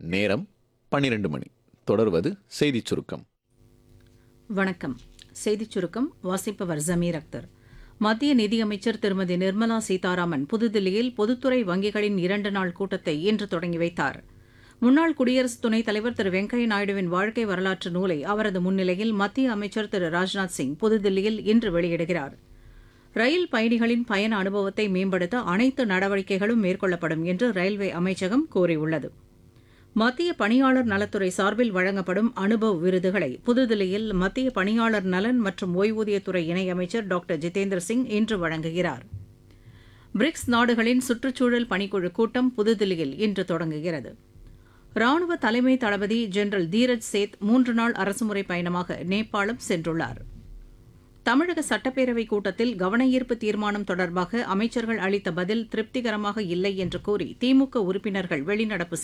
நேரம் பன்னிரண்டு மணி தொடர்வது செய்திச் சுருக்கம் வணக்கம் செய்திச் சுருக்கம் வாசிப்பவர் ஜமீர் அக்தர் மத்திய நிதியமைச்சர் திருமதி நிர்மலா சீதாராமன் புதுதில்லியில் பொதுத்துறை வங்கிகளின் இரண்டு நாள் கூட்டத்தை இன்று தொடங்கி வைத்தார் முன்னாள் குடியரசு துணைத் தலைவர் திரு வெங்கையா நாயுடுவின் வாழ்க்கை வரலாற்று நூலை அவரது முன்னிலையில் மத்திய அமைச்சர் திரு ராஜ்நாத் சிங் புதுதில்லியில் இன்று வெளியிடுகிறார் ரயில் பயணிகளின் பயண அனுபவத்தை மேம்படுத்த அனைத்து நடவடிக்கைகளும் மேற்கொள்ளப்படும் என்று ரயில்வே அமைச்சகம் கூறியுள்ளது மத்திய பணியாளர் நலத்துறை சார்பில் வழங்கப்படும் அனுபவ் விருதுகளை புதுதில்லியில் மத்திய பணியாளர் நலன் மற்றும் ஓய்வூதியத்துறை இணையமைச்சர் டாக்டர் ஜிதேந்திர சிங் இன்று வழங்குகிறார் பிரிக்ஸ் நாடுகளின் சுற்றுச்சூழல் பணிக்குழு கூட்டம் புதுதில்லியில் இன்று தொடங்குகிறது ராணுவ தலைமை தளபதி ஜெனரல் தீரஜ் சேத் மூன்று நாள் அரசுமுறை பயணமாக நேபாளம் சென்றுள்ளார் தமிழக சட்டப்பேரவை கூட்டத்தில் கவனஈர்ப்பு தீர்மானம் தொடர்பாக அமைச்சர்கள் அளித்த பதில் திருப்திகரமாக இல்லை என்று கூறி திமுக உறுப்பினர்கள் வெளிநடப்பு